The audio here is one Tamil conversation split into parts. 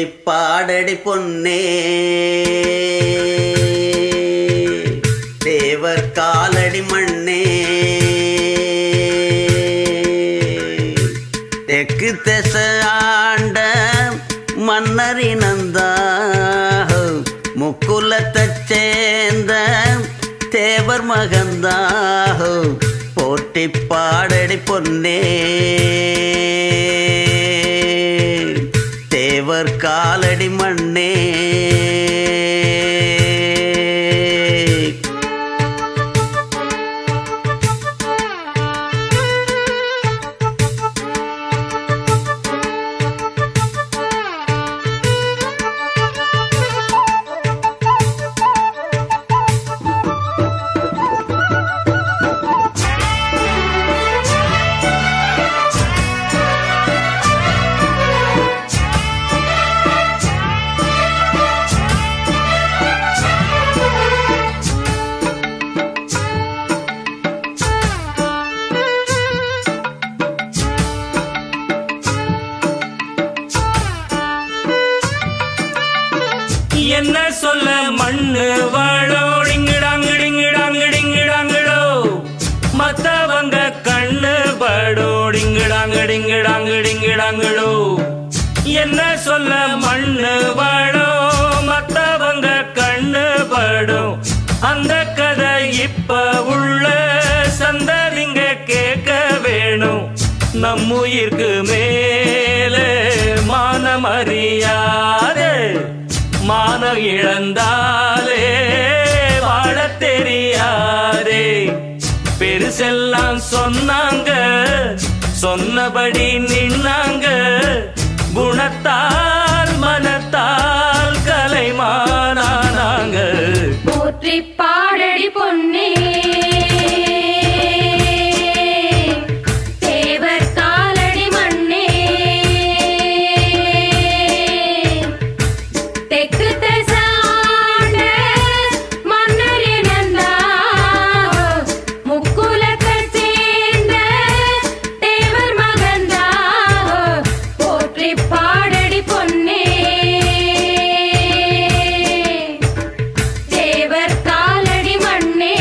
போற்றி பாடடி பொன்னே தேவர் காலடி மண்ணே தெற்கு திச ஆண்ட மன்னரினந்தா முக்குலத்தைச் சேர்ந்த தேவர் மகந்தாஹோ போற்றி பாடடி பொன்னே தேவர் காலடி மண்ணே என்ன சொல்ல மண்ணு வாழோ டிங்கிடாங்கிடிங்கிடாங்கிடிங்கிடாங்கிடோ மத்தவங்க கண்ணு படோ டிங்கிடாங்கிடிங்கிடாங்கிடிங்கிடாங்கிடோ என்ன சொல்ல மண்ணு வாழோ மத்தவங்க கண்ணு படும் அந்த கதை இப்ப உள்ள சந்ததிங்க கேட்க வேணும் நம்முயிர்க்கு மேலே மானமறியாதே மான இழந்தாலே வாழத் தெரியாதே பெருசெல்லாம் சொன்னாங்க சொன்னபடி நின்னாங்க குணத்தால் மனத்தால் கலைமானானாங்க போற்றி பாடடி பொன்னே தேவர் காலடி மண்ணே தெற்கு திசாண்ட மன்னர் இனந்தா முக்குலத்தைச் சேர்ந்த தேவர் மகந்தா போற்றி பாடடி பொன்னே தேவர் காலடி மண்ணே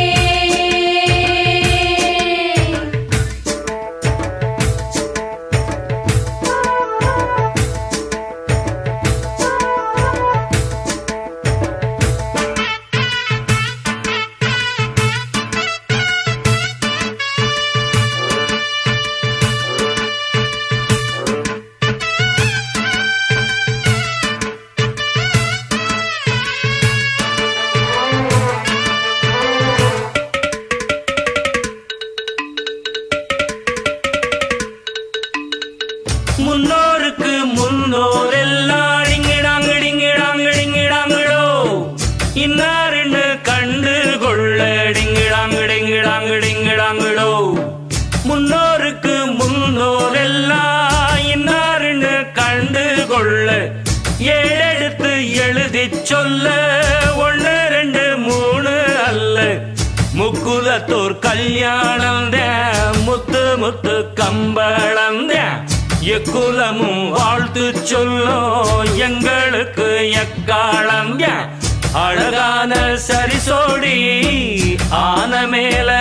முன்னோருக்கு முன்னோர் எல்லாம் டிங்கிடாங்கிடிங்கிடாங்கிடிங்கிடாங்கிடோ இன்னாருன்னு கண்டு கொள்ள டிங்கிடாங்கிடிங்கிடாங்கிடிங்கிடாங்கிடோ முன்னோருக்கு முன்னோர் எல்லாம் இன்னாருன்னு கண்டு கொள்ள ஏழெடுத்து எழுதி சொல்ல ஒன்று ரெண்டு மூணு அல்ல முக்குலத்தோர் கல்யாணம் முத்து முத்து கம்பளம் எக்குலமும் வாழ்த்து சொல்லும் எங்களுக்கு எக்காலம் அழகான சரிசோடி ஆன மேல